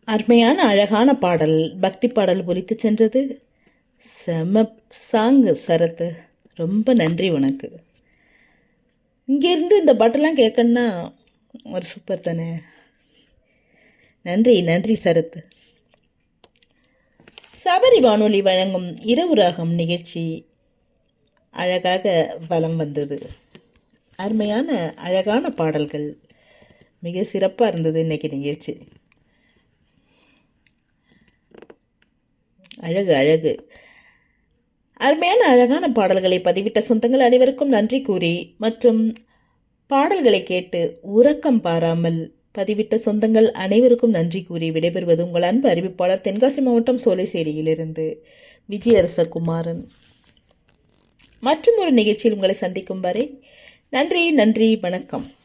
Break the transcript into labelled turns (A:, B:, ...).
A: அருமையான அழகான பாடல் பக்தி பாடல் ஒலித்து சென்றது செம சாங்கு சரத்து ரொம்ப நன்றி உனக்கு இங்கேருந்து இந்த பாட்டெல்லாம் கேட்கணுன்னா ஒரு சூப்பர் தானே நன்றி நன்றி சரத்து சபரி வானொலி வழங்கும் இரவு ராகம் நிகழ்ச்சி அழகாக வலம் வந்தது அருமையான அழகான பாடல்கள் மிக சிறப்பாக இருந்தது இன்னைக்கு நிகழ்ச்சி அழகு அழகு அருமையான அழகான பாடல்களை பதிவிட்ட சொந்தங்கள் அனைவருக்கும் நன்றி கூறி மற்றும் பாடல்களை கேட்டு உறக்கம் பாராமல் பதிவிட்ட சொந்தங்கள் அனைவருக்கும் நன்றி கூறி விடைபெறுவது உங்கள் அன்பு அறிவிப்பாளர் தென்காசி மாவட்டம் சோலைசேரியிலிருந்து விஜயரச குமாரன் மற்றும் ஒரு நிகழ்ச்சியில் உங்களை சந்திக்கும் வரை நன்றி நன்றி வணக்கம்